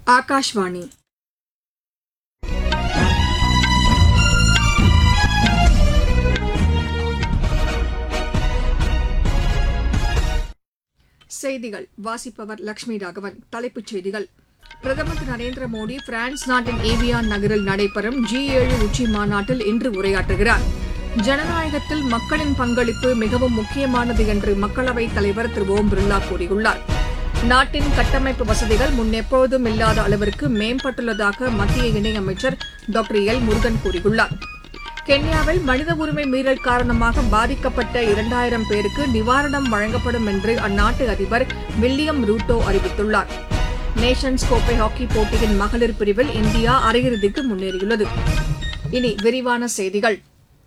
ఆకాశవాణి செய்திகள் வாசிப்பவர் லட்சுமி ராகவன் தலைப்புச் செய்திகள் பிரதமர் திரு நரேந்திர மோடி பிரான்ஸ் நாட்டின் ஏவியான் நகரில் நடைபெறும் ஜி ஏழு உச்சி மாநாட்டில் இன்று உரையாற்றுகிறார் ஜனநாயகத்தில் மக்களின் பங்களிப்பு மிகவும் முக்கியமானது என்று மக்களவைத் தலைவர் திரு ஓம் பிர்லா கூறியுள்ளார் நாட்டின் கட்டமைப்பு வசதிகள் முன்னெப்போதும் இல்லாத அளவிற்கு மேம்பட்டுள்ளதாக மத்திய இணையமைச்சர் டாக்டர் எல் முருகன் கூறியுள்ளார் கென்யாவில் மனித உரிமை மீறல் காரணமாக பாதிக்கப்பட்ட இரண்டாயிரம் பேருக்கு நிவாரணம் வழங்கப்படும் என்று அந்நாட்டு அதிபர் வில்லியம் ரூட்டோ அறிவித்துள்ளார் நேஷன்ஸ் கோப்பை ஹாக்கி போட்டியின் மகளிர் பிரிவில் இந்தியா அரையிறுதிக்கு முன்னேறியுள்ளது இனி விரிவான செய்திகள்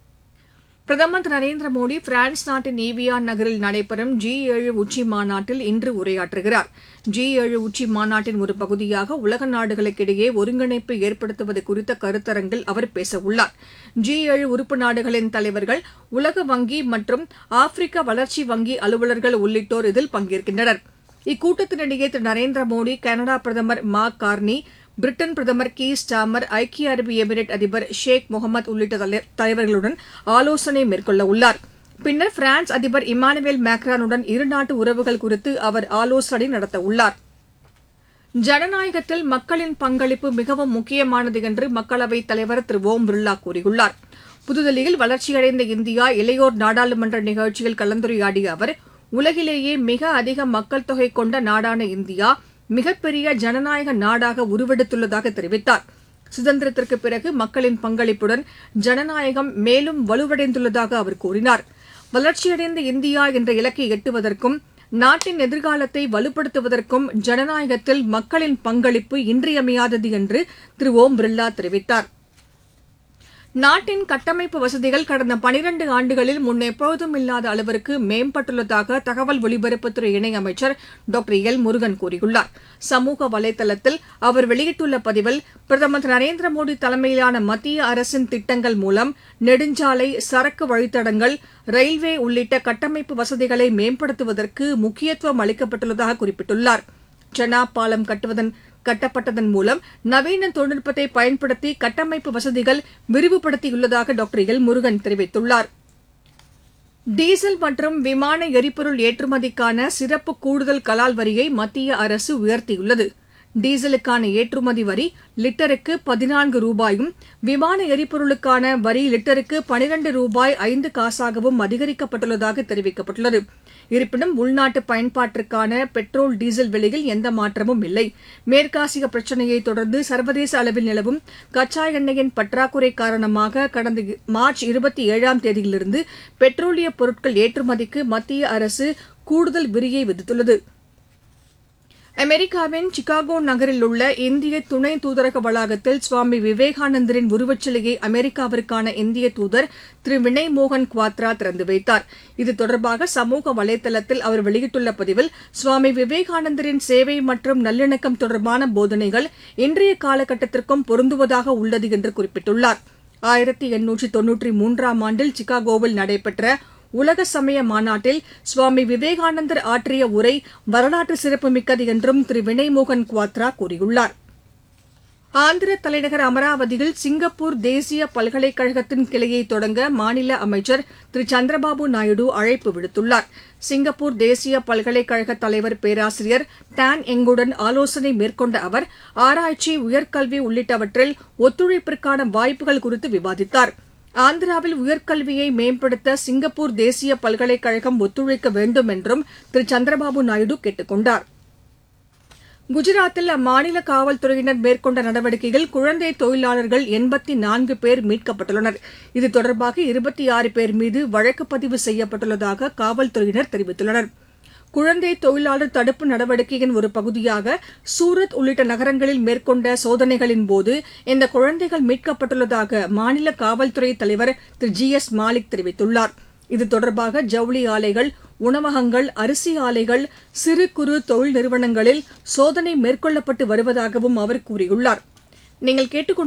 பிரதமர் திரு நரேந்திர மோடி பிரான்ஸ் நாட்டின் ஈவியான் நகரில் நடைபெறும் ஜி ஏழு உச்சி மாநாட்டில் இன்று உரையாற்றுகிறார் ஜி ஏழு உச்சி மாநாட்டின் ஒரு பகுதியாக உலக நாடுகளுக்கிடையே ஒருங்கிணைப்பு ஏற்படுத்துவது குறித்த கருத்தரங்கில் அவர் பேசவுள்ளார் ஜி ஏழு உறுப்பு நாடுகளின் தலைவர்கள் உலக வங்கி மற்றும் ஆப்பிரிக்க வளர்ச்சி வங்கி அலுவலர்கள் உள்ளிட்டோர் இதில் பங்கேற்கின்றனர் இக்கூட்டத்தினிடையே திரு நரேந்திர மோடி கனடா பிரதமர் மார்க் கார்னி பிரிட்டன் பிரதமர் கீ ஸ்டாமர் ஐக்கிய அரபு எமிரேட் அதிபர் ஷேக் முகமது உள்ளிட்ட தலை- தலைவர்களுடன் ஆலோசனை மேற்கொள்ள உள்ளார் பின்னர் பிரான்ஸ் அதிபர் இமானுவேல் மேக்ரானுடன் இருநாட்டு உறவுகள் குறித்து அவர் ஆலோசனை நடத்த உள்ளார் ஜனநாயகத்தில் மக்களின் பங்களிப்பு மிகவும் முக்கியமானது என்று மக்களவைத் தலைவர் திரு ஓம் பிர்லா கூறியுள்ளார் புதுதில்லியில் வளர்ச்சியடைந்த இந்தியா இளையோர் நாடாளுமன்ற நிகழ்ச்சியில் கலந்துரையாடிய அவர் உலகிலேயே மிக அதிக மக்கள் தொகை கொண்ட நாடான இந்தியா மிகப்பெரிய ஜனநாயக நாடாக உருவெடுத்துள்ளதாக தெரிவித்தார் சுதந்திரத்திற்கு பிறகு மக்களின் பங்களிப்புடன் ஜனநாயகம் மேலும் வலுவடைந்துள்ளதாக அவர் கூறினார் வளர்ச்சியடைந்த இந்தியா என்ற இலக்கை எட்டுவதற்கும் நாட்டின் எதிர்காலத்தை வலுப்படுத்துவதற்கும் ஜனநாயகத்தில் மக்களின் பங்களிப்பு இன்றியமையாதது என்று திரு ஓம் பிர்லா தெரிவித்தார் நாட்டின் கட்டமைப்பு வசதிகள் கடந்த பனிரண்டு ஆண்டுகளில் முன்னெப்போதும் இல்லாத அளவிற்கு மேம்பட்டுள்ளதாக தகவல் ஒலிபரப்புத்துறை இணையமைச்சர் டாக்டர் எல் முருகன் கூறியுள்ளார் சமூக வலைதளத்தில் அவர் வெளியிட்டுள்ள பதிவில் பிரதமர் திரு நரேந்திர மோடி தலைமையிலான மத்திய அரசின் திட்டங்கள் மூலம் நெடுஞ்சாலை சரக்கு வழித்தடங்கள் ரயில்வே உள்ளிட்ட கட்டமைப்பு வசதிகளை மேம்படுத்துவதற்கு முக்கியத்துவம் அளிக்கப்பட்டுள்ளதாக குறிப்பிட்டுள்ளார் சென்னா பாலம் கட்டுவதன் கட்டப்பட்டதன் மூலம் நவீன தொழில்நுட்பத்தை பயன்படுத்தி கட்டமைப்பு வசதிகள் விரிவுபடுத்தியுள்ளதாக டாக்டர் எல் முருகன் தெரிவித்துள்ளார் டீசல் மற்றும் விமான எரிபொருள் ஏற்றுமதிக்கான சிறப்பு கூடுதல் கலால் வரியை மத்திய அரசு உயர்த்தியுள்ளது டீசலுக்கான ஏற்றுமதி வரி லிட்டருக்கு பதினான்கு ரூபாயும் விமான எரிபொருளுக்கான வரி லிட்டருக்கு பனிரண்டு ரூபாய் ஐந்து காசாகவும் அதிகரிக்கப்பட்டுள்ளதாக தெரிவிக்கப்பட்டுள்ளது இருப்பினும் உள்நாட்டு பயன்பாட்டிற்கான பெட்ரோல் டீசல் விலையில் எந்த மாற்றமும் இல்லை மேற்காசிய பிரச்சினையை தொடர்ந்து சர்வதேச அளவில் நிலவும் கச்சா எண்ணெயின் பற்றாக்குறை காரணமாக கடந்த மார்ச் இருபத்தி ஏழாம் தேதியிலிருந்து பெட்ரோலிய பொருட்கள் ஏற்றுமதிக்கு மத்திய அரசு கூடுதல் விரியை விதித்துள்ளது அமெரிக்காவின் சிகாகோ நகரில் உள்ள இந்திய துணை தூதரக வளாகத்தில் சுவாமி விவேகானந்தரின் உருவச்சிலையை அமெரிக்காவிற்கான இந்திய தூதர் திரு வினய் மோகன் குவாத்ரா திறந்து வைத்தார் இது தொடர்பாக சமூக வலைதளத்தில் அவர் வெளியிட்டுள்ள பதிவில் சுவாமி விவேகானந்தரின் சேவை மற்றும் நல்லிணக்கம் தொடர்பான போதனைகள் இன்றைய காலகட்டத்திற்கும் பொருந்துவதாக உள்ளது என்று குறிப்பிட்டுள்ளார் ஆயிரத்தி எண்ணூற்றி தொன்னூற்றி மூன்றாம் ஆண்டில் சிகாகோவில் நடைபெற்ற உலக சமய மாநாட்டில் சுவாமி விவேகானந்தர் ஆற்றிய உரை வரலாற்று சிறப்புமிக்கது என்றும் திரு வினய்மோகன் குவாத்ரா கூறியுள்ளார் ஆந்திர தலைநகர் அமராவதியில் சிங்கப்பூர் தேசிய பல்கலைக்கழகத்தின் கிளையை தொடங்க மாநில அமைச்சர் திரு சந்திரபாபு நாயுடு அழைப்பு விடுத்துள்ளார் சிங்கப்பூர் தேசிய பல்கலைக்கழக தலைவர் பேராசிரியர் டான் எங்குடன் ஆலோசனை மேற்கொண்ட அவர் ஆராய்ச்சி உயர்கல்வி உள்ளிட்டவற்றில் ஒத்துழைப்பிற்கான வாய்ப்புகள் குறித்து விவாதித்தார் ஆந்திராவில் உயர்கல்வியை மேம்படுத்த சிங்கப்பூர் தேசிய பல்கலைக்கழகம் ஒத்துழைக்க வேண்டும் என்றும் திரு சந்திரபாபு நாயுடு கேட்டுக் கொண்டார் குஜராத்தில் அம்மாநில காவல்துறையினர் மேற்கொண்ட நடவடிக்கையில் குழந்தை தொழிலாளர்கள் எண்பத்தி நான்கு பேர் மீட்கப்பட்டுள்ளனர் இது தொடர்பாக இருபத்தி ஆறு பேர் மீது வழக்கு பதிவு செய்யப்பட்டுள்ளதாக காவல்துறையினர் தெரிவித்துள்ளனர் குழந்தை தொழிலாளர் தடுப்பு நடவடிக்கையின் ஒரு பகுதியாக சூரத் உள்ளிட்ட நகரங்களில் மேற்கொண்ட சோதனைகளின் போது இந்த குழந்தைகள் மீட்கப்பட்டுள்ளதாக மாநில காவல்துறை தலைவர் திரு ஜி எஸ் மாலிக் தெரிவித்துள்ளார் இது தொடர்பாக ஜவுளி ஆலைகள் உணவகங்கள் அரிசி ஆலைகள் சிறு குறு தொழில் நிறுவனங்களில் சோதனை மேற்கொள்ளப்பட்டு வருவதாகவும் அவர் கூறியுள்ளார் நீங்கள் கேட்டுக்கொண்டு